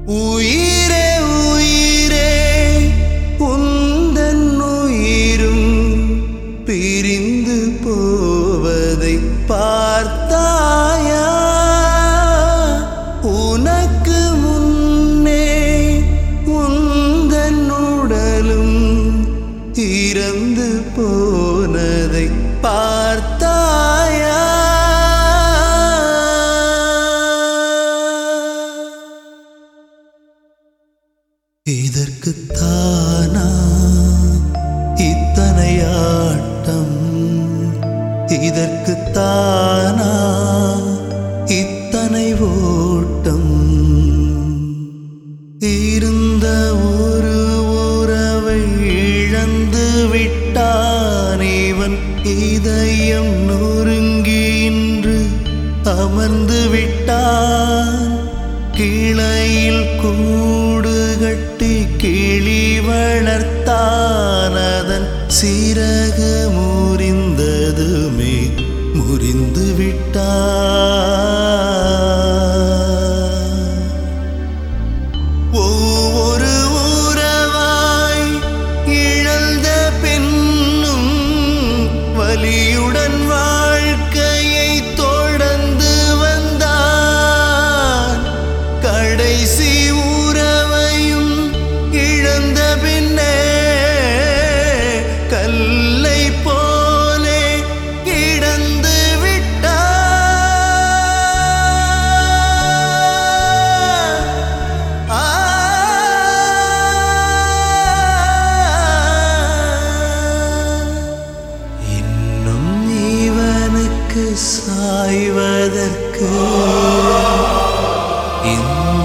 உயிரே உயிரே உந்தன் உயிரும் பிரிந்து போவதை பார்த்தாயா உனக்கு முன்னே உந்தன் உடலும் இறந்து போனதை பார்த்தாயா இதற்குத்தானா இத்தனை ஆட்டம் இதற்குத்தானா இத்தனை ஓட்டம் இருந்த ஒரு உறவை இழந்து விட்டான் இவன் இதயம் நொறுங்கி இன்று அமர்ந்து விட்டான் கிளையில் கூடு கட்டி கிளி வளர்த்தான் அதன் சிறகு முறிந்ததுமே முறிந்து விட்டான் ஒவ்வொரு உறவாய் இழந்த பெண்ணும் வலியுடன் வாழ்க்கையை தொடர்ந்து வந்தான் கடைசி உறவையும் இழந்த பின்னே கல்லை போலே கிடந்து விட்டான் ஆ இன்னும் இவனுக்கு சாய்வதற்கு இந்த